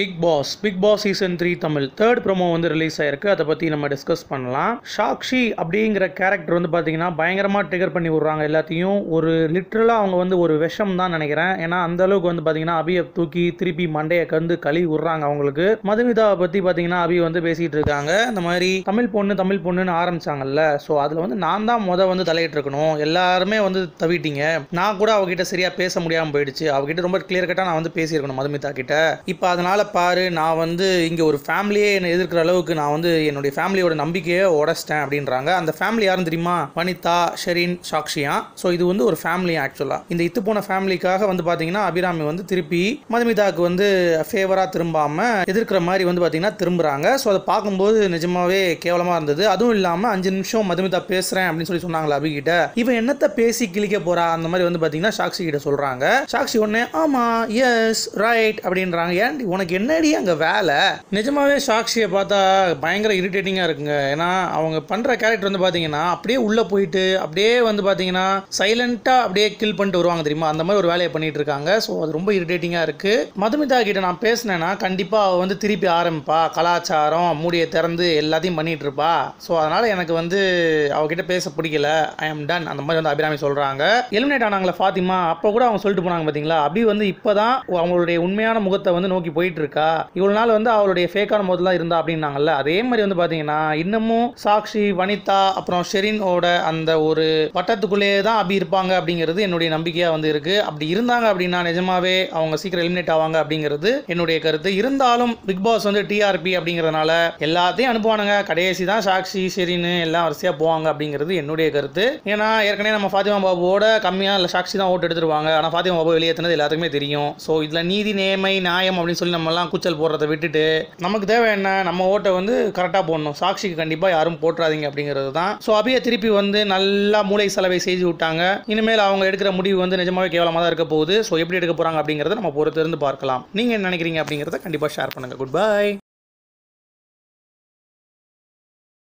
big Boss Bigg Boss season three Tamil third promo வந்து release ஆயிருக்கு அதை பற்றி நம்ம டிஸ்கஸ் பண்ணலாம் சாக்ஷி அப்படிங்கிற கேரக்டர் வந்து பார்த்தீங்கன்னா பயங்கரமாக ட்ரிகர் பண்ணி விட்றாங்க எல்லாத்தையும் ஒரு லிட்ரலாக அவங்க வந்து ஒரு விஷம் தான் நினைக்கிறேன் ஏன்னா அந்த அளவுக்கு வந்து பார்த்தீங்கன்னா அபியை தூக்கி திருப்பி மண்டையை கந்து களி விட்றாங்க அவங்களுக்கு மதுமிதாவை பற்றி பார்த்தீங்கன்னா அபி வந்து பேசிகிட்டு இருக்காங்க இந்த மாதிரி தமிழ் பொண்ணு தமிழ் பொண்ணுன்னு ஆரம்பிச்சாங்கல்ல ஸோ அதில் வந்து நான் தான் முத வந்து தலையிட்டு இருக்கணும் எல்லாருமே வந்து தவிட்டீங்க நான் கூட அவகிட்ட சரியாக பேச முடியாமல் போயிடுச்சு அவகிட்ட ரொம்ப கிளியர் கட்டாக நான் வந்து பேசியிருக்கணும் மதுமிதா கிட்ட இப்போ அதனால பாரு நான் வந்து இங்கே ஒரு ஃபேமிலியே என்னை எதிர்க்கிற அளவுக்கு நான் வந்து என்னுடைய ஃபேமிலியோட நம்பிக்கையை உடச்சிட்டேன் அப்படின்றாங்க அந்த ஃபேமிலி யாரும் தெரியுமா வனிதா ஷெரீன் சாக்ஷியா ஸோ இது வந்து ஒரு ஃபேமிலி ஆக்சுவலாக இந்த இத்து போன ஃபேமிலிக்காக வந்து பார்த்தீங்கன்னா அபிராமி வந்து திருப்பி மதுமிதாவுக்கு வந்து ஃபேவராக திரும்பாம எதிர்க்கிற மாதிரி வந்து பார்த்தீங்கன்னா திரும்புறாங்க ஸோ அதை பார்க்கும்போது நிஜமாவே கேவலமாக இருந்தது அதுவும் இல்லாமல் அஞ்சு நிமிஷம் மதுமிதா பேசுகிறேன் அப்படின்னு சொல்லி சொன்னாங்களா அபிகிட்ட இவன் என்னத்தை பேசி கிழிக்க போறா அந்த மாதிரி வந்து பார்த்தீங்கன்னா சாக்ஷி கிட்ட சொல்கிறாங்க சாக்ஷி உடனே ஆமாம் எஸ் ரைட் அப்படின்றாங்க ஏன்டி உனக்கு என்னடி அங்கே வேலை நிஜமாவே சாக்ஷியை பார்த்தா பயங்கர இரிட்டேட்டிங்காக இருக்குங்க ஏன்னா அவங்க பண்ணுற கேரக்டர் வந்து பார்த்தீங்கன்னா அப்படியே உள்ளே போயிட்டு அப்படியே வந்து பார்த்தீங்கன்னா சைலண்ட்டாக அப்படியே கில் பண்ணிட்டு வருவாங்க தெரியுமா அந்த மாதிரி ஒரு வேலையை பண்ணிட்டு இருக்காங்க ஸோ அது ரொம்ப இரிட்டேட்டிங்காக இருக்குது மதுமிதா கிட்ட நான் பேசினேன்னா கண்டிப்பாக அவள் வந்து திருப்பி ஆரம்பிப்பா கலாச்சாரம் மூடியை திறந்து எல்லாத்தையும் பண்ணிட்டு இருப்பா ஸோ அதனால் எனக்கு வந்து அவகிட்ட பேச பிடிக்கல ஐ அம் டன் அந்த மாதிரி வந்து அபிராமி சொல்கிறாங்க எலிமினேட் ஆனாங்களே ஃபாத்திமா அப்போ கூட அவங்க சொல்லிட்டு போனாங்க பார்த்தீங்களா அபி வந்து இப்போ தான் அவங்களுடைய உண்மையான முகத்தை வந்து நோக்கி போயிட்டு இருக்கா இவ்வளோ நாள் வந்து அவளுடைய ஃபேக்கான முகத்தில் இருந்தா அப்படின்னாங்கல்ல அதே மாதிரி வந்து பார்த்தீங்கன்னா இன்னமும் சாக்ஷி வனிதா அப்புறம் ஷெரினோட அந்த ஒரு வட்டத்துக்குள்ளேயே தான் அபி இருப்பாங்க அப்படிங்கிறது என்னுடைய நம்பிக்கையாக வந்து இருக்கு அப்படி இருந்தாங்க அப்படின்னா நிஜமாவே அவங்க சீக்கிரம் எலிமினேட் ஆவாங்க அப்படிங்கிறது என்னுடைய கருத்து இருந்தாலும் பிக் பாஸ் வந்து டிஆர்பி அப்படிங்கிறதுனால எல்லாத்தையும் அனுப்புவானுங்க கடைசி தான் சாக்ஷி ஷெரின்னு எல்லாம் வரிசையாக போவாங்க அப்படிங்கிறது என்னுடைய கருத்து ஏன்னா ஏற்கனவே நம்ம ஃபாத்திமா பாபுவோட கம்மியாக இல்லை சாக்ஷி தான் ஓட்டு எடுத்துருவாங்க ஆனால் ஃபாத்திமா பாபு வெளியேற்றினது எல்லாத்துக்குமே தெரியும் ஸோ இதில் நீதி நேர்மை நியாயம் அப்படின்னு சொல்லி நம்ம எல்லாம் கூச்சல் போடுறதை விட்டுட்டு நமக்கு தேவை என்ன நம்ம ஓட்டை வந்து கரெக்டாக போடணும் சாக்ஷிக்கு கண்டிப்பாக யாரும் போட்டுறாதீங்க அப்படிங்கிறது தான் ஸோ அபியை திருப்பி வந்து நல்லா மூளை செலவை செய்து விட்டாங்க இனிமேல் அவங்க எடுக்கிற முடிவு வந்து நிஜமாவே கேவலமாக தான் இருக்க போகுது ஸோ எப்படி எடுக்க போகிறாங்க அப்படிங்கிறத நம்ம பொறுத்திருந்து பார்க்கலாம் நீங்கள் என்ன நினைக்கிறீங்க அப்படிங்கிறத கண்டிப்பாக ஷேர் பண்ணுங்கள் குட் பை